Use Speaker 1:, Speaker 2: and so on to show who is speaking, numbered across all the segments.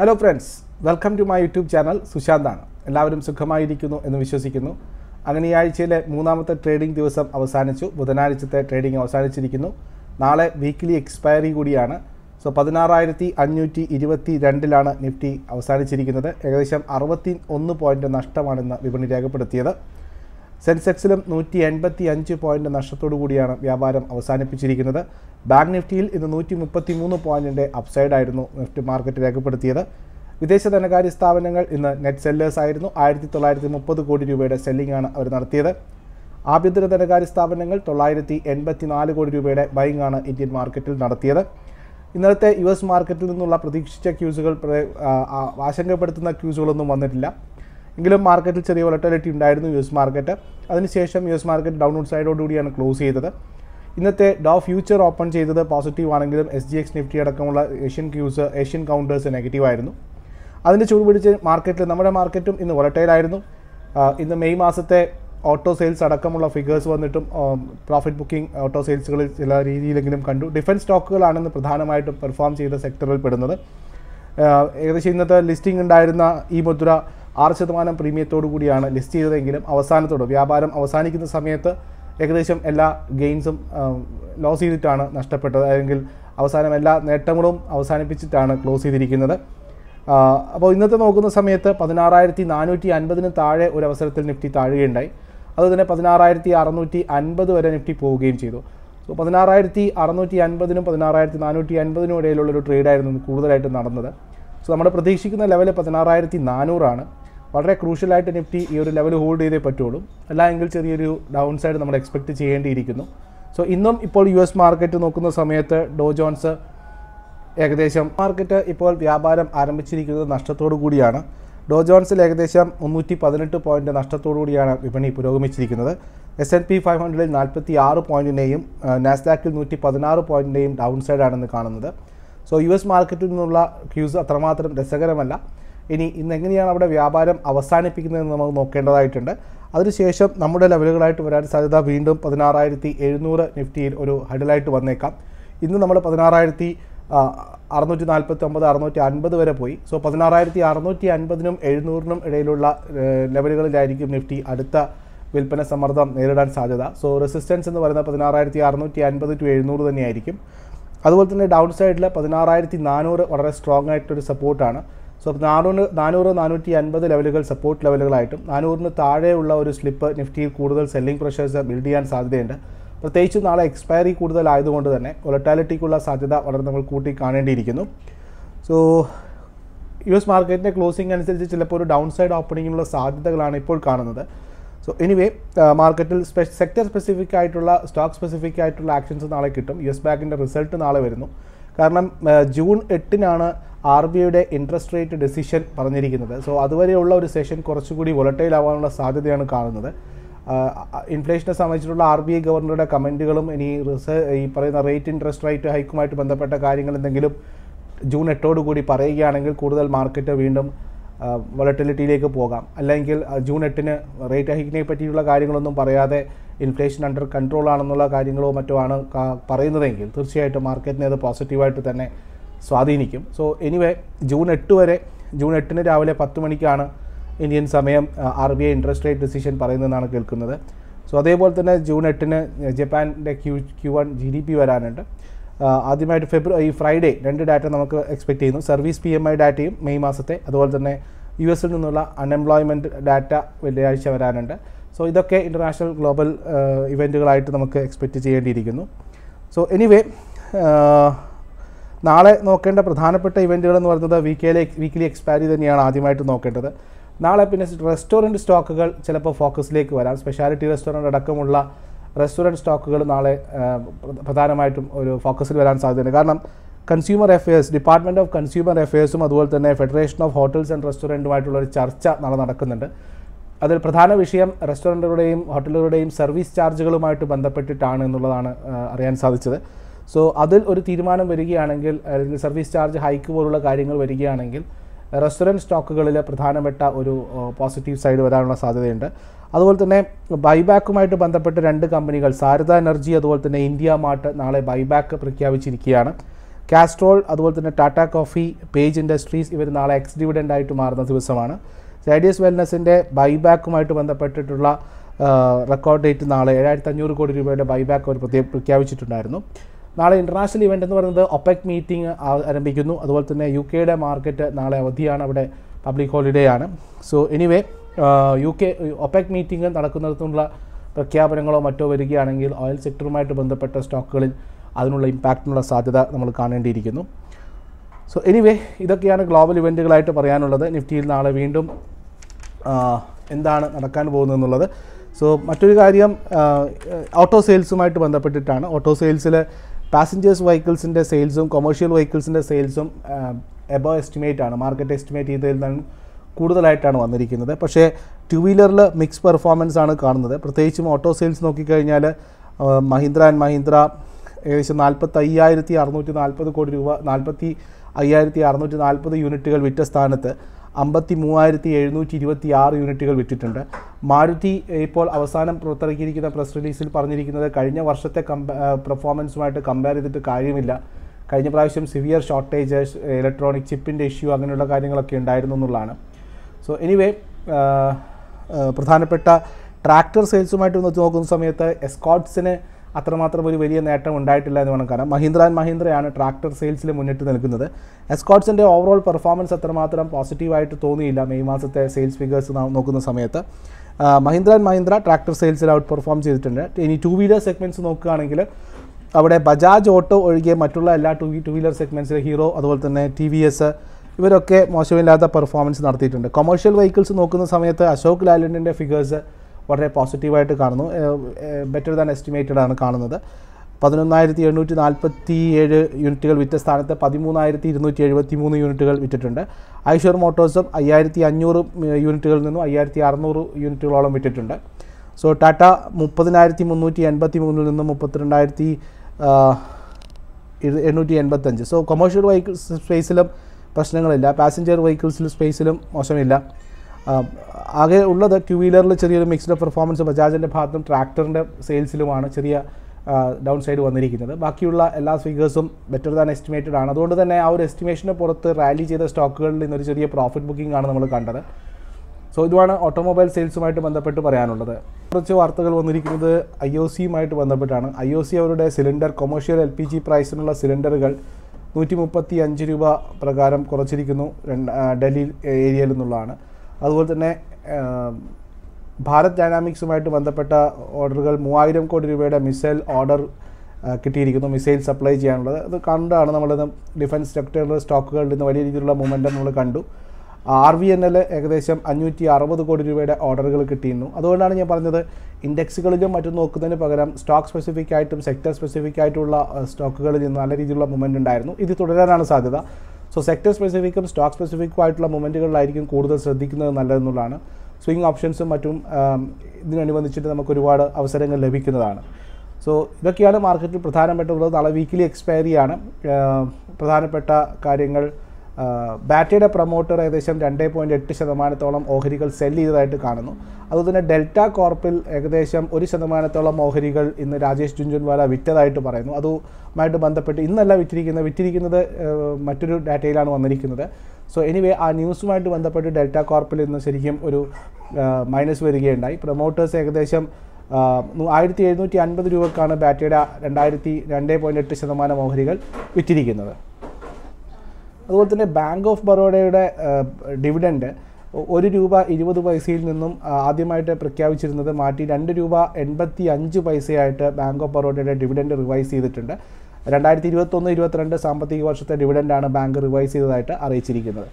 Speaker 1: hello friends welcome to my YouTube channel സുശാന്താണ് എല്ലാവരും സുഖമായിരിക്കുന്നു എന്ന് വിശ്വസിക്കുന്നു അങ്ങനെ ഈ ആഴ്ചയിലെ മൂന്നാമത്തെ ട്രേഡിംഗ് ദിവസം അവസാനിച്ചു ബുധനാഴ്ചത്തെ ട്രേഡിംഗ് അവസാനിച്ചിരിക്കുന്നു നാളെ വീക്ക്ലി എക്സ്പയറി കൂടിയാണ് സോ പതിനാറായിരത്തി അഞ്ഞൂറ്റി ഇരുപത്തി രണ്ടിലാണ് നിഫ്റ്റി അവസാനിച്ചിരിക്കുന്നത് ഏകദേശം അറുപത്തി ഒന്ന് പോയിൻ്റ് നഷ്ടമാണെന്ന് വിപണി രേഖപ്പെടുത്തിയത് സെൻസെക്സിലും നൂറ്റി എൺപത്തി അഞ്ച് പോയിന്റ് നഷ്ടത്തോടു കൂടിയാണ് വ്യാപാരം അവസാനിപ്പിച്ചിരിക്കുന്നത് ബാങ്ക് നിഫ്റ്റിയിൽ ഇന്ന് നൂറ്റി മുപ്പത്തി മൂന്ന് പോയിന്റിൻ്റെ അപ്സൈഡായിരുന്നു നിഫ്റ്റി മാർക്കറ്റ് രേഖപ്പെടുത്തിയത് വിദേശ ധനകാര്യ സ്ഥാപനങ്ങൾ ഇന്ന് നെറ്റ് സെല്ലേഴ്സ് ആയിരുന്നു ആയിരത്തി തൊള്ളായിരത്തി മുപ്പത് കോടി രൂപയുടെ സെല്ലിംഗ് ആണ് അവർ നടത്തിയത് ആഭ്യന്തര ധനകാര്യ സ്ഥാപനങ്ങൾ തൊള്ളായിരത്തി എൺപത്തി നാല് കോടി രൂപയുടെ ബൈങ് ആണ് ഇന്ത്യൻ മാർക്കറ്റിൽ നടത്തിയത് ഇന്നലത്തെ യു എസ് മാർക്കറ്റിൽ നിന്നുള്ള പ്രതീക്ഷിച്ച ക്യൂസുകൾ പ്ര- ആ, ആ, ആശങ്കപ്പെടുത്തുന്ന ക്യൂസുകളൊന്നും വന്നിട്ടില്ല എങ്കിലും മാർക്കറ്റിൽ ചെറിയ വോളറ്റിലിറ്റി ഉണ്ടായിരുന്നു യു എസ് മാർക്കറ്റ് അതിനുശേഷം യു എസ് മാർക്കറ്റ് ഡൗൺവേഡ് സൈഡോടുകൂടിയാണ് ക്ലോസ് ചെയ്തത് ഇന്നത്തെ ഡോ ഫ്യൂച്ചർ ഓപ്പൺ ചെയ്തത് പോസിറ്റീവ് ആണെങ്കിലും എസ് ജി എക്സ് നിഫ്റ്റി അടക്കമുള്ള Asian cues Asian counters negative ആയിരുന്നു അതിന് ചൂട് പിടിച്ച് മാർക്കറ്റിൽ നമ്മുടെ മാർക്കറ്റും ഇന്ന് വോളറ്റൈലായിരുന്നു ഇന്ന് മെയ് മാസത്തെ ഓട്ടോ സെയിൽസ് അടക്കമുള്ള ഫിഗേഴ്സ് വന്നിട്ടും പ്രോഫിറ്റ് ബുക്കിംഗ് ഓട്ടോ സെയിൽസുകളിൽ ചില രീതിയിലെങ്കിലും കണ്ടു ഡിഫൻസ് സ്റ്റോക്കുകളാണെന്ന് പ്രധാനമായിട്ടും പെർഫോം ചെയ്ത സെക്ടറിൽ പെടുന്നത് ആഹ് ഏകദേശം ഇന്നത്തെ ലിസ്റ്റിംഗ് ഉണ്ടായിരുന്ന ഈ മുദ്ര ആറ് ശതമാനം പ്രീമിയത്തോടു കൂടിയാണ് ലിസ്റ്റ് ചെയ്തതെങ്കിലും അവസാനത്തോട് വ്യാപാരം അവസാനിക്കുന്ന സമയത്ത് ഏകദേശം എല്ലാ ഗെയിൻസും ലോസ് ചെയ്തിട്ടാണ് നഷ്ടപ്പെട്ടത് അല്ലെങ്കിൽ അവസാനം എല്ലാ നേട്ടങ്ങളും അവസാനിപ്പിച്ചിട്ടാണ് ക്ലോസ് ചെയ്തിരിക്കുന്നത് ആഹ് അപ്പോൾ ഇന്നത്തെ നോക്കുന്ന സമയത്ത് പതിനാറായിരത്തി നാനൂറ്റി അൻപതിന് താഴെ ഒരു അവസരത്തിൽ നിഫ്റ്റി താഴുകയുണ്ടായി അതുതന്നെ പതിനാറായിരത്തി അറുന്നൂറ്റി അൻപത് വരെ നിഫ്റ്റി പോവുകയും ചെയ്തു സോ പതിനാറായിരത്തി അറുന്നൂറ്റി അൻപതിനും പതിനാറായിരത്തി നാനൂറ്റി അൻപതിനും ഇടയിലുള്ളൊരു ട്രേഡായിരുന്നു ഇന്ന് കൂടുതലായിട്ട് നടന്നത് സോ നമ്മൾ പ്രതീക്ഷിക്കുന്ന ലെവൽ പതിനാറായിരത്തി നാനൂറാണ് വളരെ ക്രൂഷ്യലായിട്ട് നിഫ്റ്റി ഈ ഒരു ലെവൽ ഹോൾഡ് ചെയ്തേ പറ്റുള്ളൂ അല്ല എങ്കിൽ ചെറിയൊരു ഡൗൺ സൈഡ് നമ്മൾ എക്സ്പെക്റ്റ് ചെയ്യേണ്ടിയിരിക്കുന്നു സോ ഇന്നും ഇപ്പോൾ യു എസ് മാർക്കറ്റ് നോക്കുന്ന സമയത്ത് ഡോ ജോൺസ് ഏകദേശം മാർക്കറ്റ് ഇപ്പോൾ വ്യാപാരം ആരംഭിച്ചിരിക്കുന്നത് നഷ്ടത്തോടു കൂടിയാണ് ഡോ ജോൺസിൽ ഏകദേശം മുന്നൂറ്റി പതിനെട്ട് പോയിന്റ് നഷ്ടത്തോടു കൂടിയാണ് വിപണി പുരോഗമിച്ചിരിക്കുന്നത് എസ് എൻ പി ഫൈവ് ഹൺഡ്രഡിൽ നാൽപ്പത്തി ആറ് പോയിന്റിൻ്റെയും നാസ്ഡാക്കിൽ നൂറ്റി പതിനാറ് പോയിന്റിൻ്റെയും ഡൗൺ സൈഡാണെന്ന് കാണുന്നത് സോ യു എസ് മാർക്കറ്റിൽ നിന്നുള്ള ക്യൂസ് അത്രമാത്രം രസകരമല്ല ഇനി ഇന്ന് എങ്ങനെയാണ് അവിടെ വ്യാപാരം അവസാനിപ്പിക്കുന്നതെന്ന് നമുക്ക് നോക്കേണ്ടതായിട്ടുണ്ട് അതിനുശേഷം നമ്മുടെ ലെവലുകളായിട്ട് വരാൻ സാധ്യത വീണ്ടും പതിനാറായിരത്തി എഴുന്നൂറ് നിഫ്റ്റിയിൽ ഒരു ഹഡിലായിട്ട് വന്നേക്കാം ഇന്ന് നമ്മൾ പതിനാറായിരത്തി അറുന്നൂറ്റി നാൽപ്പത്തി ഒമ്പത് അറുന്നൂറ്റി അൻപത് വരെ പോയി സോ പതിനാറായിരത്തി അറുന്നൂറ്റി അൻപതിനും എഴുന്നൂറിനും ഇടയിലുള്ള ഏഹ്, ലെവലുകളിലായിരിക്കും നിഫ്റ്റി അടുത്ത വിൽപ്പന സമ്മർദ്ദം നേരിടാൻ സാധ്യത സോ റെസിസ്റ്റൻസ് എന്ന് പറയുന്നത് പതിനാറായിരത്തി അറുന്നൂറ്റി അൻപത് ടു എഴുന്നൂറ് തന്നെയായിരിക്കും അതുപോലെ തന്നെ ഡൗൺ സൈഡിൽ പതിനാറായിരത്തി നാനൂറ് വളരെ സ്ട്രോങ് ആയിട്ടൊരു സപ്പോർട്ടാണ് സോ നാനൂറ് നാനൂറ് നാനൂറ്റി അൻപത് ലെവലുകൾ സപ്പോർട്ട് ലെവലുകളായിട്ടും നാനൂറിന് താഴെയുള്ള ഒരു സ്ലിപ്പ് നിഫ്റ്റിയിൽ കൂടുതൽ സെല്ലിംഗ് പ്രഷേഴ്സ് ബിൽഡ് ചെയ്യാൻ സാധ്യതയുണ്ട് പ്രത്യേകിച്ചും നാളെ എക്സ്പയറി കൂടുതലായതുകൊണ്ട് തന്നെ വൊളറ്റാലിറ്റിക്കുള്ള സാധ്യത വളരെ നമ്മൾ കൂട്ടി കാണേണ്ടിയിരിക്കുന്നു സോ യു എസ് മാർക്കറ്റിൻ്റെ ക്ലോസിംഗ് അനുസരിച്ച് ചിലപ്പോൾ ഒരു ഡൗൺ സൈഡ് ഓപ്പണിങ്ങിനുള്ള സാധ്യതകളാണ് ഇപ്പോൾ കാണുന്നത് സോ എനിവേ മാർക്കറ്റിൽ സ്പെ സെക്ടർ സ്പെസിഫിക് ആയിട്ടുള്ള സ്റ്റോക്ക് സ്പെസിഫിക് ആയിട്ടുള്ള ആക്ഷൻസ് നാളെ കിട്ടും യു എസ് ബാങ്കിൻ്റെ റിസൾട്ട് നാളെ വരുന്നു കാരണം ആ, ജൂൺ എട്ടിനാണ് ആർ ബി ഐയുടെ ഇൻട്രസ്റ്റ് റേറ്റ് ഡെസിഷൻ പറഞ്ഞിരിക്കുന്നത് സോ അതുവരെയുള്ള ഒരു സെഷൻ കുറച്ചുകൂടി വൊളറ്റൈൽ ആവാനുള്ള സാധ്യതയാണ് കാണുന്നത് ഇൻഫ്ലേഷനെ സംബന്ധിച്ചിട്ടുള്ള ആർ ബി ഐ ഗവർണറുടെ കമൻറ്റുകളും ഇനി റിസ ഈ പറയുന്ന റേറ്റ് ഇൻട്രസ്റ്റ് റേറ്റ് ഹൈക്കുമായിട്ട് ബന്ധപ്പെട്ട കാര്യങ്ങൾ എന്തെങ്കിലും ജൂൺ എട്ടോടുകൂടി പറയുകയാണെങ്കിൽ കൂടുതൽ മാർക്കറ്റ് വീണ്ടും വൊളറ്റിലിറ്റിയിലേക്ക് പോകാം അല്ലെങ്കിൽ ആ, ജൂൺ എട്ടിന് റേറ്റ് ഹൈക്കിനെ പറ്റിയുള്ള കാര്യങ്ങളൊന്നും പറയാതെ ഇൻഫ്ലേഷൻ അണ്ടർ കൺട്രോൾ ആണെന്നുള്ള കാര്യങ്ങളോ മറ്റോ ആണ് കാ- പറയുന്നതെങ്കിൽ തീർച്ചയായിട്ടും മാർക്കറ്റിനെ അത് പോസിറ്റീവായിട്ട് തന്നെ സ്വാധീനിക്കും സോ എനിവേ ജൂൺ എട്ട് വരെ ജൂൺ എട്ടിന് രാവിലെ പത്ത് മണിക്കാണ് ഇന്ത്യൻ സമയം R B I interest rate decision പറയുന്നതെന്നാണ് കേൾക്കുന്നത് സോ അതേപോലെ തന്നെ ജൂൺ എട്ടിന് ജപ്പാൻ്റെ Q Q one G D P വരാനുണ്ട് ആ, ആദ്യമായിട്ട് ഫെബ്രുവരി ഈ ഫ്രൈഡേ രണ്ട് ഡാറ്റ നമുക്ക് എക്സ്പെക്ട് ചെയ്യുന്നു സർവീസ് പി എം ഐ ഡാറ്റയും മെയ് മാസത്തെ അതുപോലെ തന്നെ യു എസിൽ നിന്നുള്ള അൺഎംപ്ലോയ്മെൻറ്റ് ഡാറ്റ വെള്ളിയാഴ്ച വരാനുണ്ട് സോ ഇതൊക്കെ ഇൻ്റർനാഷണൽ ഗ്ലോബൽ ഇവൻറ്റുകളായിട്ട് നമുക്ക് എക്സ്പെക്റ്റ് ചെയ്യേണ്ടിയിരിക്കുന്നു സോ എനിവേ നാളെ നോക്കേണ്ട പ്രധാനപ്പെട്ട ഇവൻറ്റുകൾ എന്ന് പറയുന്നത് വീക്കിലെ വീക്കിലി എക്സ്പയറി തന്നെയാണ് ആദ്യമായിട്ട് നോക്കേണ്ടത് നാളെ പിന്നെ റെസ്റ്റോറൻറ്റ് സ്റ്റോക്കുകൾ ചിലപ്പോൾ ഫോക്കസിലേക്ക് വരാം സ്പെഷ്യാലിറ്റി റെസ്റ്റോറൻറ്റ് അടക്കമുള്ള റെസ്റ്റോറൻറ്റ് സ്റ്റോക്കുകൾ നാളെ ആ, പ്ര- പ്രധാനമായിട്ടും ഒരു ഫോക്കസിൽ വരാൻ സാധ്യതയുണ്ട് കാരണം consumer affairs department of consumer അഫയേഴ്സും അതുപോലെ തന്നെ ഫെഡറേഷൻ ഓഫ് ഹോട്ടൽസ് ആൻഡ് റെസ്റ്റോറൻറ്റുമായിട്ടുള്ള ഒരു ചർച്ച നാളെ നടക്കുന്നുണ്ട് അതിൽ പ്രധാന വിഷയം റെസ്റ്റോറൻറ്റുകളുടെയും ഹോട്ടലുകളുടെയും സർവീസ് ചാർജുകളുമായിട്ട് ബന്ധപ്പെട്ടിട്ടാണ് എന്നുള്ളതാണ് ആ, അറിയാൻ സാധിച്ചത് സോ അതിൽ ഒരു തീരുമാനം വരികയാണെങ്കിൽ അല്ലെങ്കിൽ സർവീസ് ചാർജ് ഹൈക്ക് പോലുള്ള കാര്യങ്ങൾ വരികയാണെങ്കിൽ റെസ്റ്റോറൻറ്റ് സ്റ്റോക്കുകളിൽ പ്രധാനപ്പെട്ട ഒരു പോസിറ്റീവ് സൈഡ് വരാനുള്ള സാധ്യതയുണ്ട് അതുപോലെ തന്നെ ബൈബാക്കുമായിട്ട് ബന്ധപ്പെട്ട് രണ്ട് കമ്പനികൾ സാരദ എനർജി അതുപോലെ തന്നെ ഇന്ത്യ മാർട്ട് നാളെ ബൈബാക്ക് പ്രഖ്യാപിച്ചിരിക്കുകയാണ് കാസ്ട്രോൾ അതുപോലെ തന്നെ ടാറ്റ കോഫി പേജ് ഇൻഡസ്ട്രീസ് ഇവർ നാളെ എക്സ് ഡിവിഡൻ്റ് ആയിട്ട് മാറുന്ന ദിവസമാണ് സൈഡിയസ് വെൽനസിൻ്റെ ബൈബാക്കുമായിട്ട് ബന്ധപ്പെട്ടിട്ടുള്ള റെക്കോർഡ് ഡേറ്റ് നാളെ ഏഴായിരത്തി അഞ്ഞൂറ് കോടി രൂപയുടെ ബൈബാക്ക് അവർ പ്രത്യേകം പ്രഖ്യാപിച്ചിട്ടുണ്ടായിരുന്നു നാളെ ഇൻ്റർനാഷണൽ ഇവൻ്റ് എന്ന് പറയുന്നത് ഒപെക് മീറ്റിംഗ് ആരംഭിക്കുന്നു അതുപോലെ തന്നെ യു കെയുടെ മാർക്കറ്റ് നാളെ അവധിയാണ് അവിടെ പബ്ലിക് ഹോളിഡേ ആണ് so anyway U K OPEC meeting നടക്കുന്നിടത്തുള്ള പ്രഖ്യാപനങ്ങളോ മറ്റോ വരികയാണെങ്കിൽ ഓയിൽ സെക്ടറുമായിട്ട് ബന്ധപ്പെട്ട സ്റ്റോക്കുകളിൽ അതിനുള്ള ഇമ്പാക്റ്റിനുള്ള സാധ്യത നമ്മൾ കാണേണ്ടിയിരിക്കുന്നു സോ എനിവേ ഇതൊക്കെയാണ് ഗ്ലോബൽ ഇവൻറ്റുകളായിട്ട് പറയാനുള്ളത് നിഫ്റ്റിയിൽ നാളെ വീണ്ടും ആ, എന്താണ് നടക്കാൻ പോകുന്നതെന്നുള്ളത് സോ മറ്റൊരു കാര്യം ഓട്ടോ സെയിൽസുമായിട്ട് ബന്ധപ്പെട്ടിട്ടാണ് ഓട്ടോ സെയിൽസിൽ പാസഞ്ചേഴ്സ് വെഹിക്കിൾസിൻ്റെ സെയിൽസും കൊമേഴ്ഷ്യൽ വെഹിക്കിൾസിൻ്റെ സെയിൽസും എബോ എസ്റ്റിമേറ്റ് ആണ് മാർക്കറ്റ് എസ്റ്റിമേറ്റ് ചെയ്തതിൽ നിന്നും കൂടുതലായിട്ടാണ് വന്നിരിക്കുന്നത് പക്ഷേ ടു വീലറിൽ മിക്സ് പെർഫോമൻസ് ആണ് കാണുന്നത് പ്രത്യേകിച്ചും ഓട്ടോ സെയിൽസ് നോക്കിക്കഴിഞ്ഞാൽ ആ, മഹീന്ദ്ര ആൻഡ് മഹീന്ദ്ര ഏകദേശം നാൽപ്പത്തി അയ്യായിരത്തി അറുന്നൂറ്റി നാൽപ്പത് കോടി രൂപ നാൽപ്പത്തി അയ്യായിരത്തി അറുന്നൂറ്റി നാൽപ്പത് യൂണിറ്റുകൾ വിറ്റ സ്ഥാനത്ത് അമ്പത്തി മൂവായിരത്തി എഴുന്നൂറ്റി ഇരുപത്തി ആറ് യൂണിറ്റുകൾ വിറ്റിട്ടുണ്ട് മാരുതി ഇപ്പോൾ അവസാനം പുറത്തിറക്കിയിരിക്കുന്ന പ്രസ് റിലീസിൽ പറഞ്ഞിരിക്കുന്നത് കഴിഞ്ഞ വർഷത്തെ കമ്പ പെർഫോമൻസുമായിട്ട് കമ്പയർ ചെയ്തിട്ട് കാര്യമില്ല കഴിഞ്ഞ പ്രാവശ്യം സിവിയർ ഷോർട്ടേജ് ഇലക്ട്രോണിക് ചിപ്പിൻ്റെ ഇഷ്യൂ അങ്ങനെയുള്ള കാര്യങ്ങളൊക്കെ ഉണ്ടായിരുന്നു എന്നുള്ളതാണ് സോ എനിവേ പ്രധാനപ്പെട്ട ട്രാക്ടർ സെയിൽസുമായിട്ട് ഒന്ന് നോക്കുന്ന സമയത്ത് എസ്കോട്ട്സിന് അത്രമാത്രം ഒരു വലിയ നേട്ടം ഉണ്ടായിട്ടില്ല എന്ന് വേണം കാരണം മഹീന്ദ്ര ആൻഡ് മഹീന്ദ്രയാണ് ട്രാക്ടർ സെയിൽസിൽ മുന്നിട്ട് നിൽക്കുന്നത് എസ്കോട്ട്സിൻ്റെ ഓവറോൾ പെർഫോമൻസ് അത്രമാത്രം പോസിറ്റീവായിട്ട് തോന്നിയില്ല മെയ് മാസത്തെ സെയിൽസ് ഫിഗേഴ്സ് നോക്കുന്ന സമയത്ത് ആ, മഹീന്ദ്ര ആൻഡ് മഹീന്ദ്ര ട്രാക്ടർ സെയിൽസിൽ ഔട്ട് പെർഫോം ചെയ്തിട്ടുണ്ട് ഇനി ടു വീലർ സെഗ്മെൻറ്റ്സ് നോക്കുകയാണെങ്കിൽ അവിടെ ബജാജ് ഓട്ടോ ഒഴികെ മറ്റുള്ള എല്ലാ ടു ടു വീലർ സെഗ്മെൻറ്റ്സിൽ ഹീറോ അതുപോലെ തന്നെ ടി വി എസ് ഇവരൊക്കെ മോശമില്ലാത്ത പെർഫോമൻസ് നടത്തിയിട്ടുണ്ട് കൊമേഴ്ഷ്യൽ വെഹിക്കിൾസ് നോക്കുന്ന സമയത്ത് അശോക് ലാലൻഡിൻ്റെ ഫിഗേഴ്സ് വളരെ പോസിറ്റീവായിട്ട് കാണുന്നു ബെറ്റർ ദാൻ എസ്റ്റിമേറ്റഡ് ആണ് കാണുന്നത് പതിനൊന്നായിരത്തി എണ്ണൂറ്റി നാൽപ്പത്തി ഏഴ് യൂണിറ്റുകൾ വിറ്റ സ്ഥാനത്ത് പതിമൂന്നായിരത്തി ഇരുന്നൂറ്റി എഴുപത്തി മൂന്ന് യൂണിറ്റുകൾ വിറ്റിട്ടുണ്ട് ഐഷർ മോട്ടോഴ്സും അയ്യായിരത്തി അഞ്ഞൂറ് തൊണ്ണൂറ് നിന്നും അയ്യായിരത്തി അറുന്നൂറ് യൂണിറ്റുകളോളം വിറ്റിട്ടുണ്ട് സോ ടാറ്റ മുപ്പതിനായിരത്തി മുന്നൂറ്റി എൺപത്തി മൂന്നിൽ നിന്നും മുപ്പത്തിരണ്ടായിരത്തി എണ്ണൂറ്റി എൺപത്തഞ്ച് സോ കൊമേഴ്ഷ്യൽ വെഹിക്കിൾസ് സ്പേസിലും പ്രശ്നങ്ങളില്ല പാസഞ്ചർ വെഹിക്കിൾസിൽ സ്പേസിലും മോശമില്ല ആ, ആകെ ഉള്ളത് ടു വീലറിൽ ചെറിയൊരു മിക്സ്ഡ് പെർഫോമൻസ് ബജാജിൻ്റെ ഭാഗത്തും ട്രാക്ടറിൻ്റെ സെയിൽസിലുമാണ് ചെറിയ ഡൗൺ സൈഡ് വന്നിരിക്കുന്നത് ബാക്കിയുള്ള എല്ലാ ഫിഗേഴ്സും ബെറ്റർ ദാൻ എസ്റ്റിമേറ്റഡ് ആണ് അതുകൊണ്ട് തന്നെ ആ ഒരു എസ്റ്റിമേഷന് പുറത്ത് റാലി ചെയ്ത സ്റ്റോക്കുകളിൽ നിന്നൊരു ചെറിയ പ്രോഫിറ്റ് ബുക്കിംഗ് ആണ് നമ്മൾ കണ്ടത് സോ ഇതുമാണ് ഓട്ടോമൊബൈൽ സെയിൽസുമായിട്ട് ബന്ധപ്പെട്ട് പറയാനുള്ളത് കുറച്ച് വാർത്തകൾ വന്നിരിക്കുന്നത് ഐ ഒ സിയുമായിട്ട് ബന്ധപ്പെട്ടാണ് ഐ ഒ സി അവരുടെ cylinder commercial L P G പ്രൈസിനുള്ള സിലിണ്ടറുകൾ നൂറ്റി മുപ്പത്തി അഞ്ച് രൂപ പ്രകാരം കുറച്ചിരിക്കുന്നു രണ്ട് ആ, ഡൽഹി ഏരിയയിൽ നിന്നുള്ളതാണ് അതുപോലെ തന്നെ ആ, ഭാരത് ഡൈനാമിക്സുമായിട്ട് ബന്ധപ്പെട്ട ഓർഡറുകൾ മൂവായിരം കോടി രൂപയുടെ മിസൈൽ ഓർഡർ ആ, കിട്ടിയിരിക്കുന്നു മിസൈൽ സപ്ലൈ ചെയ്യാനുള്ളത് അത് കണ്ടാണ് നമ്മളത് ഡിഫൻസ് സെക്ടറിലെ സ്റ്റോക്കുകളിൽ നിന്ന് വലിയ രീതിയിലുള്ള മൂവ്മെൻറ്റം നമ്മൾ കണ്ടു ആർ വി എൻ എൽ ഏകദേശം അഞ്ഞൂറ്റി അറുപത് കോടി രൂപയുടെ ഓർഡറുകൾ കിട്ടിയിരുന്നു അതുകൊണ്ടാണ് ഞാൻ പറഞ്ഞത് ഇൻഡെക്സുകളിലും മറ്റും നോക്കുന്നതിന് പകരം സ്റ്റോക്ക് സ്പെസിഫിക് ആയിട്ടും സെക്ടർ സ്പെസിഫിക് ആയിട്ടുള്ള ആ, സ്റ്റോക്കുകളിൽ നിന്ന് നല്ല രീതിയിലുള്ള മൂവ്മെൻറ്റ് ഉണ്ടായിരുന്നു ഇത് തുടരാനാണ് സാധ്യത സോ സെക്ടർ സ്പെസിഫിക്കും സ്റ്റോക്ക് സ്പെസിഫിക്കും ആയിട്ടുള്ള മൂവ്മെൻറ്റുകളിലായിരിക്കും കൂടുതൽ ശ്രദ്ധിക്കുന്നത് നല്ലതെന്നുള്ളതാണ് സ്വിംഗ് ഓപ്ഷൻസും മറ്റും ആം, ഇതിനനുബന്ധിച്ചിട്ട് നമുക്ക് ഒരുപാട് അവസരങ്ങൾ ലഭിക്കുന്നതാണ് സോ ഇതൊക്കെയാണ് മാർക്കറ്റിൽ പ്രധാനപ്പെട്ടുള്ളത് നാളെ വീക്കിലി എക്സ്പയറിയാണ് പ്രധാനപ്പെട്ട കാര്യങ്ങൾ ആ, ബാറ്റയുടെ പ്രൊമോട്ടർ ഏകദേശം രണ്ട് പോയിൻറ്റ് എട്ട് ശതമാനത്തോളം ഓഹരികൾ സെൽ ചെയ്തതായിട്ട് കാണുന്നു അതുപോലെ തന്നെ ഡെൽറ്റ കോർപ്പിൽ ഏകദേശം ഒരു ശതമാനത്തോളം ഓഹരികൾ ഇന്ന് രാജേഷ് ജുൻജുൻവാല വിറ്റതായിട്ട് പറയുന്നു അതുമായിട്ട് ബന്ധപ്പെട്ട് ഇന്നല്ല വിറ്റിരിക്കുന്നത് വിറ്റിരിക്കുന്നത് ആ, മറ്റൊരു ഡാറ്റയിലാണ് വന്നിരിക്കുന്നത് സോ എനിവേ ആ ന്യൂസുമായിട്ട് ബന്ധപ്പെട്ട് ഡെൽറ്റ കോർപ്പിൽ ഇന്ന് ശരിക്കും ഒരു മൈനസ് വരികയുണ്ടായി പ്രൊമോട്ടേഴ്സ് ഏകദേശം ആയിരത്തി എഴുന്നൂറ്റി അൻപത് രൂപക്കാണ് ബാറ്റയുടെ രണ്ടായിരത്തി രണ്ട് പോയിൻറ്റ് എട്ട് ശതമാനം ഓഹരികൾ വിറ്റിരിക്കുന്നത് അതുപോലെ തന്നെ ബാങ്ക് ഓഫ് ബറോഡയുടെ ഡിവിഡൻഡ് ഒരു രൂപ ഇരുപത് പൈസയിൽ നിന്നും ആ, ആദ്യമായിട്ട് പ്രഖ്യാപിച്ചിരുന്നത് മാറ്റി രണ്ട് രൂപ എൺപത്തി അഞ്ച് പൈസയായിട്ട് ബാങ്ക് ഓഫ് ബറോഡയുടെ ഡിവിഡൻഡ് റിവൈസ് ചെയ്തിട്ടുണ്ട് രണ്ടായിരത്തി ഇരുപത്തൊന്ന് ഇരുപത്തിരണ്ട് സാമ്പത്തിക വർഷത്തെ ഡിവിഡൻഡാണ് ബാങ്ക് റിവൈസ് ചെയ്തതായിട്ട് അറിയിച്ചിരിക്കുന്നത്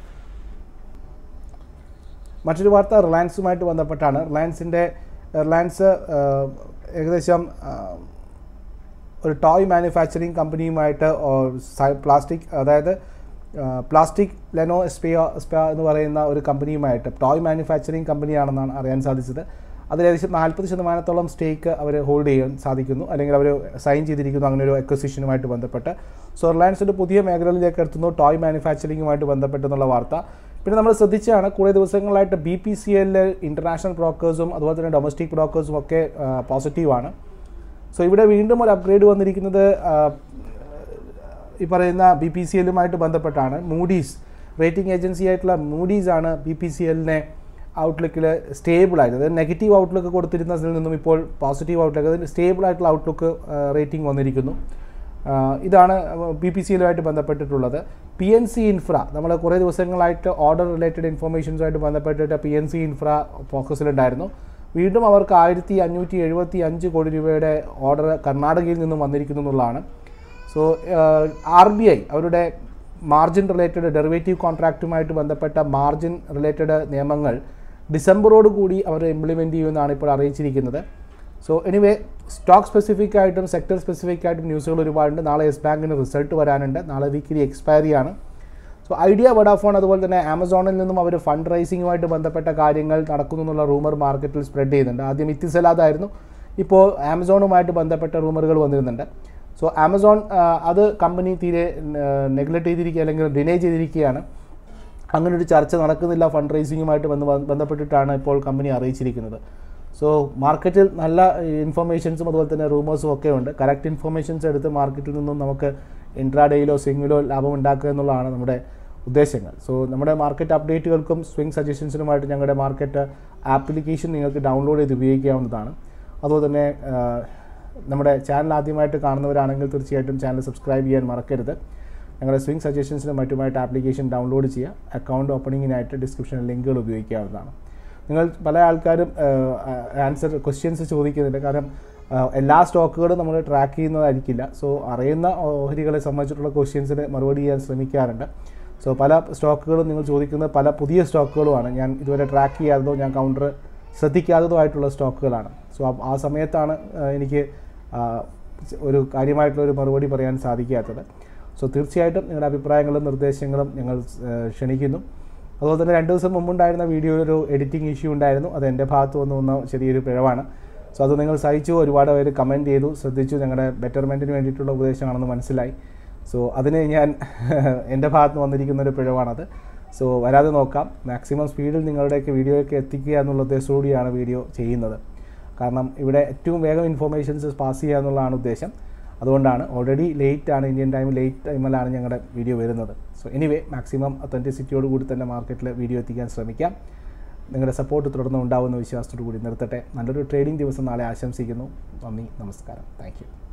Speaker 1: മറ്റൊരു വാർത്ത റിലയൻസുമായിട്ട് ബന്ധപ്പെട്ടാണ് റിലയൻസിൻ്റെ റിലയൻസ് ആ, ഏകദേശം ആ, ഒരു ടോയ് മാനുഫാക്ചറിങ് കമ്പനിയുമായിട്ട് പ്ലാസ്റ്റിക് അതായത് പ്ലാസ്റ്റിക് ലെനോ എസ്പിയ എസ്പിയ എന്ന് പറയുന്ന ഒരു കമ്പനിയുമായിട്ട് ടോയ് മാനുഫാക്ചറിങ് കമ്പനിയാണെന്നാണ് അറിയാൻ സാധിച്ചത് അതിൽ ഏകദേശം നാൽപ്പത് ശതമാനത്തോളം സ്റ്റേക്ക് അവർ ഹോൾഡ് ചെയ്യാൻ സാധിക്കുന്നു അല്ലെങ്കിൽ അവർ സൈൻ ചെയ്തിരിക്കുന്നു അങ്ങനെ ഒരു അക്വസിഷനുമായിട്ട് ബന്ധപ്പെട്ട് സോ റിലയൻസ് ഒരു പുതിയ മേഖലയിലേക്ക് എത്തുന്നു ടോയ് മാനുഫാക്ചറിങ്ങുമായിട്ട് ബന്ധപ്പെട്ടെന്നുള്ള വാർത്ത പിന്നെ നമ്മൾ ശ്രദ്ധിച്ചാണ് കുറേ ദിവസങ്ങളായിട്ട് ബി പി സി എല്ലിൽ ഇൻ്റർനാഷണൽ ബ്രോക്കേഴ്സും അതുപോലെ തന്നെ ഡൊമസ്റ്റിക് ബ്രോക്കേഴ്സും ഒക്കെ പോസിറ്റീവാണ് സോ ഇവിടെ വീണ്ടും ഒരു അപ്ഗ്രേഡ് വന്നിരിക്കുന്നത് ആ, ഈ പറയുന്ന ബി പി സി എല്ലുമായിട്ട് ബന്ധപ്പെട്ടാണ് മൂഡീസ് റേറ്റിംഗ് ഏജൻസി ആയിട്ടുള്ള മൂഡീസ് ആണ് ബി പി സി എല്ലിനെ ഔട്ട്ലുക്കിൽ സ്റ്റേബിൾ ആയിട്ട് അതായത് നെഗറ്റീവ് ഔട്ട്ലുക്ക് കൊടുത്തിരുന്നതിൽ നിന്നും ഇപ്പോൾ പോസിറ്റീവ് ഔട്ട്ലുക്ക് അതായത് സ്റ്റേബിൾ ആയിട്ടുള്ള ഔട്ട്ലുക്ക് റേറ്റിംഗ് വന്നിരിക്കുന്നു ആ, ഇതാണ് ബി പി സി എല്ലുമായിട്ട് ബന്ധപ്പെട്ടിട്ടുള്ളത് പി എൻ സി ഇൻഫ്ര നമ്മൾ കുറേ ദിവസങ്ങളായിട്ട് ഓർഡർ റിലേറ്റഡ് ഇൻഫർമേഷൻസുമായിട്ട് ബന്ധപ്പെട്ടിട്ട് പി എൻ സി ഇൻഫ്ര ഫോക്കസിലുണ്ടായിരുന്നു വീണ്ടും അവർക്ക് ആയിരത്തി അഞ്ഞൂറ്റി എഴുപത്തി അഞ്ച് കോടി രൂപയുടെ ഓർഡർ കർണാടകയിൽ നിന്നും വന്നിരിക്കുന്നു എന്നുള്ളതാണ് സോ ആർ ബി ഐ അവരുടെ മാർജിൻ റിലേറ്റഡ് ഡെറിവേറ്റീവ് കോൺട്രാക്റ്റുമായിട്ട് ബന്ധപ്പെട്ട മാർജിൻ റിലേറ്റഡ് നിയമങ്ങൾ ഡിസംബറോട് കൂടി അവർ ഇംപ്ലിമെൻറ്റ് ചെയ്യുമെന്നാണ് ഇപ്പോൾ അറിയിച്ചിരിക്കുന്നത് സോ എനിവേ സ്റ്റോക്ക് സ്പെസിഫിക് ആയിട്ടും സെക്ടർ സ്പെസിഫിക് ആയിട്ടും ന്യൂസുകൾ ഒരുപാടുണ്ട് നാളെ യെസ് ബാങ്കിന് റിസൾട്ട് വരാനുണ്ട് നാളെ വീക്കിലി എക്സ്പയറി ആണ് സോ ഐഡിയ വഡാഫോൺ അതുപോലെ തന്നെ ആമസോണിൽ നിന്നും അവർ ഫണ്ട് റൈസിങ്ങുമായിട്ട് ബന്ധപ്പെട്ട കാര്യങ്ങൾ നടക്കുന്നു എന്നുള്ള റൂമർ മാർക്കറ്റിൽ സ്പ്രെഡ് ചെയ്യുന്നുണ്ട് ആദ്യം ഇത്തിസലാദായിരുന്നു ഇപ്പോൾ ആമസോണുമായിട്ട് ബന്ധപ്പെട്ട റൂമറുകൾ വന്നിരുന്നുണ്ട് സോ ആമസോൺ ആ, അത് കമ്പനി തീരെ നെഗ്ലക്ട് ചെയ്തിരിക്കുക അല്ലെങ്കിൽ ഡിനേ ചെയ്തിരിക്കുകയാണ് അങ്ങനെ ഒരു ചർച്ച നടക്കുന്നില്ല ഫണ്ട് റൈസിങ്ങുമായിട്ട് ബന്ധ ബന്ധപ്പെട്ടിട്ടാണ് ഇപ്പോൾ കമ്പനി അറിയിച്ചിരിക്കുന്നത് സോ മാർക്കറ്റിൽ നല്ല ഇൻഫർമേഷൻസും അതുപോലെ തന്നെ റൂമേഴ്സും ഒക്കെ ഉണ്ട് കറക്റ്റ് ഇൻഫർമേഷൻസ് എടുത്ത് മാർക്കറ്റിൽ നിന്നും നമുക്ക് ഇൻട്രാഡേയിലോ സ്വിങ്ങിലോ ലാഭം ഉണ്ടാക്കുക എന്നുള്ളതാണ് നമ്മുടെ ഉദ്ദേശങ്ങൾ സോ നമ്മുടെ മാർക്കറ്റ് അപ്ഡേറ്റുകൾക്കും സ്വിംഗ് സജഷൻസിനുമായിട്ട് ഞങ്ങളുടെ മാർക്കറ്റ് ആപ്ലിക്കേഷൻ നിങ്ങൾക്ക് ഡൗൺലോഡ് ചെയ്ത് ഉപയോഗിക്കാവുന്നതാണ് അതുപോലെ തന്നെ ആ, നമ്മുടെ ചാനൽ ആദ്യമായിട്ട് കാണുന്നവരാണെങ്കിൽ തീർച്ചയായിട്ടും ചാനൽ സബ്സ്ക്രൈബ് ചെയ്യാൻ മറക്കരുത് ഞങ്ങളുടെ സ്വിംഗ് സജഷൻസിനും മറ്റുമായിട്ട് ആപ്ലിക്കേഷൻ ഡൗൺലോഡ് ചെയ്യുക അക്കൗണ്ട് ഓപ്പണിങ്ങിനായിട്ട് ഡിസ്ക്രിപ്ഷനിൽ ലിങ്കുകൾ ഉപയോഗിക്കാവുന്നതാണ് നിങ്ങൾ പല ആൾക്കാരും ആൻസർ ക്വസ്റ്റ്യൻസ് ചോദിക്കുന്നുണ്ട് കാരണം ആ, എല്ലാ സ്റ്റോക്കുകളും നമ്മൾ ട്രാക്ക് ചെയ്യുന്നതായിരിക്കില്ല സോ അറിയുന്ന ഓഹരികളെ സംബന്ധിച്ചിട്ടുള്ള ക്വസ്റ്റ്യൻസിന് മറുപടി ചെയ്യാൻ ശ്രമിക്കാറുണ്ട് സോ പല സ്റ്റോക്കുകളും നിങ്ങൾ ചോദിക്കുന്നത് പല പുതിയ സ്റ്റോക്കുകളുമാണ് ഞാൻ ഇതുവരെ ട്രാക്ക് ചെയ്യാത്തതോ ഞാൻ കൗണ്ടർ ശ്രദ്ധിക്കാത്തതോ ആയിട്ടുള്ള സ്റ്റോക്കുകളാണ് സോ ആ- ആ സമയത്താണ് ആ, എനിക്ക് ആ, ഒരു കാര്യമായിട്ടുള്ള ഒരു മറുപടി പറയാൻ സാധിക്കാത്തത് സോ തീർച്ചയായിട്ടും നിങ്ങളുടെ അഭിപ്രായങ്ങളും നിർദ്ദേശങ്ങളും ഞങ്ങൾ ആ, ക്ഷണിക്കുന്നു അതുപോലെ തന്നെ രണ്ട് ദിവസം മുമ്പുണ്ടായിരുന്ന വീഡിയോയിൽ ഒരു എഡിറ്റിംഗ് ഇഷ്യൂ ഉണ്ടായിരുന്നു അത് എൻ്റെ ഭാഗത്ത് വന്ന് വന്ന ചെറിയൊരു പിഴവാണ് സോ അത് നിങ്ങൾ സഹിച്ചു ഒരുപാട് പേര് കമൻറ്റ് ചെയ്തു ശ്രദ്ധിച്ചു ഞങ്ങളുടെ ബെറ്റർമെൻറ്റിന് വേണ്ടിയിട്ടുള്ള ഉപദേശമാണെന്ന് മനസ്സിലായി സോ അതിന് ഞാൻ എൻ്റെ ഭാഗത്ത് നിന്ന് വന്നിരിക്കുന്ന ഒരു പിഴവാണത് സോ വരാതെ നോക്കാം മാക്സിമം സ്പീഡിൽ നിങ്ങളുടെയൊക്കെ വീഡിയോയൊക്കെ എത്തിക്കുക എന്നുള്ള ഉദ്ദേശത്തോടുകൂടിയാണ് വീഡിയോ ചെയ്യുന്നത് കാരണം ഇവിടെ ഏറ്റവും വേഗം ഇൻഫോർമേഷൻസ് പാസ് ചെയ്യുക എന്നുള്ളതാണ് ഉദ്ദേശം അതുകൊണ്ടാണ് ഓൾറെഡി ലേറ്റ് ആണ് ഇന്ത്യൻ ടൈം ലേറ്റ് ടൈമിലാണ് ഞങ്ങളുടെ വീഡിയോ വരുന്നത് സോ എനിവേ മാക്സിമം ഒത്തൻറ്റിസിറ്റിയോട് കൂടി തന്നെ മാർക്കറ്റിൽ വീഡിയോ എത്തിക്കാൻ ശ്രമിക്കാം നിങ്ങളുടെ സപ്പോർട്ട് തുടർന്ന് ഉണ്ടാവുന്ന വിശ്വാസത്തോടു കൂടി നിർത്തട്ടെ നല്ലൊരു ട്രേഡിംഗ് ദിവസം നാളെ ആശംസിക്കുന്നു നന്ദി നമസ്കാരം താങ്ക്